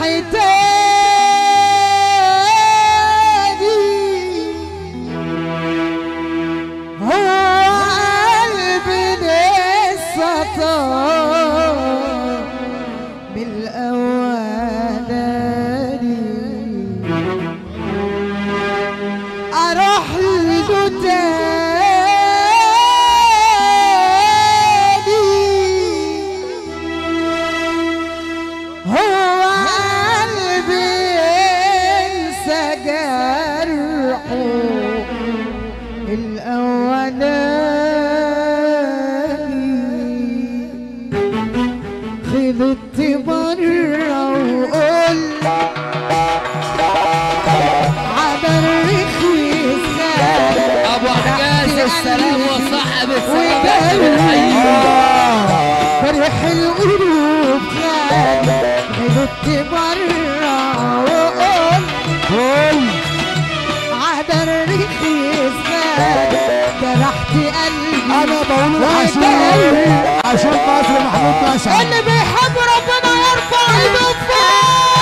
تاني هو قلبي لسه طار بالأولاني أروح له تاني هو قلبي ينسى جرحه الأولاني خلطت مرة وقلت على الرخيص خالد ابو حجاز السلام وصاحب السلام وقال بنحييه فرح القلوب خالد غلطت مرة وقلت قول على الرخيص خالد جرحت قلبي انا بقول عشان وقلبي عشان مصر محمود مسعد اللي بيحب ربنا يرفع ايده فوق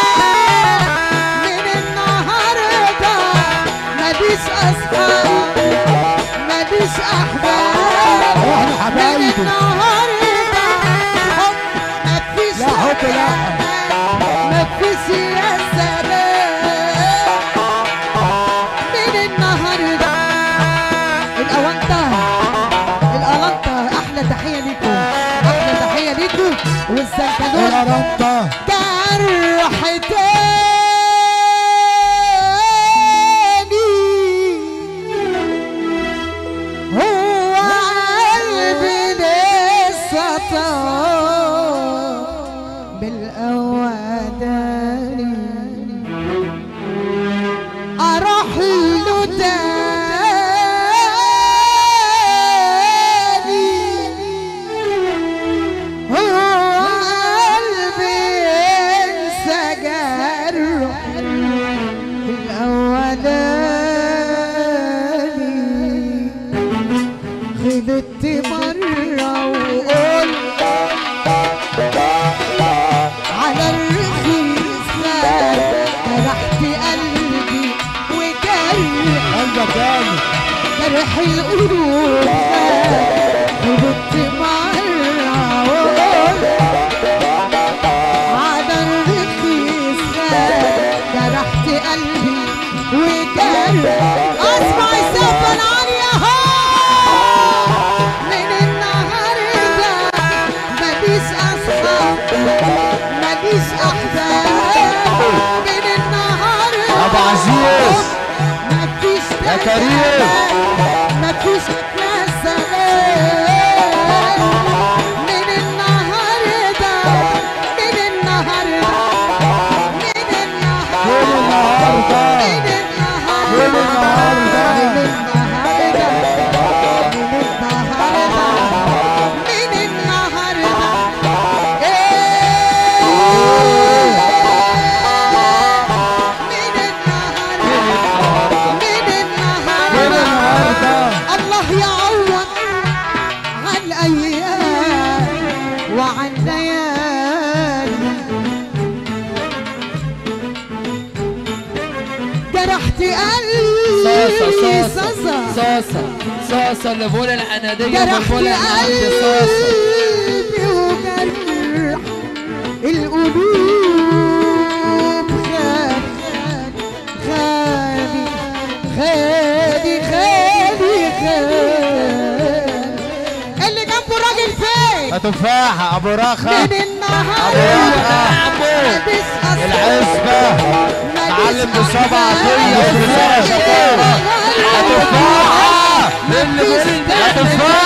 من النهارده ماليش اصحاب ماليش احباب احنا من حبايبه النهارده حب مفيش لا حب لا. مفيش يا سلام من النهارده الاونطه الالانطه احلى تحيه ليكم احلى تحيه ليكم والزنكدون الارانطه جرح تاني هو قلبي لسه طار بالأوداني أروح له تاني هو قلبي ينسى جرح الأولاني غلطت مرة وقلت على الرخيص لا جرحت قلبي وجرح قلبك جامد جرح القلوب غلطت مرة وقلت على الرخيص جرحت قلبي وجرح اسمع السقف العالية ها من النهاردة ماليش أصحاب ماليش أحباب من النهاردة أبو عزيز. مفيش يا كريم. مفيش من النهاردة من النهاردة من النهاردة كل النهارده من كل النهاردة النهارده من النهاردة من النهاردة من النهاردة من كل النهاردة النهارده الله يعوض عن الايام وعن ليالي جرحت صاصة قلبي صاصة صاصة صاصة صاصة اللي فوق العنادية جرحت وفوق العناد صاصة قلبي وجرح القلوب خالي خالي خالي خالي خالي اللي جنبه الراجل فين؟ يا تفاحه ابو رخا من النهارده عمو. ماليش أصحاب، العزبه ماليش معلم بصبع أحباب. عطيه في رسالة شكور يا تفاحه اللي فوق يا العنادية تفاحه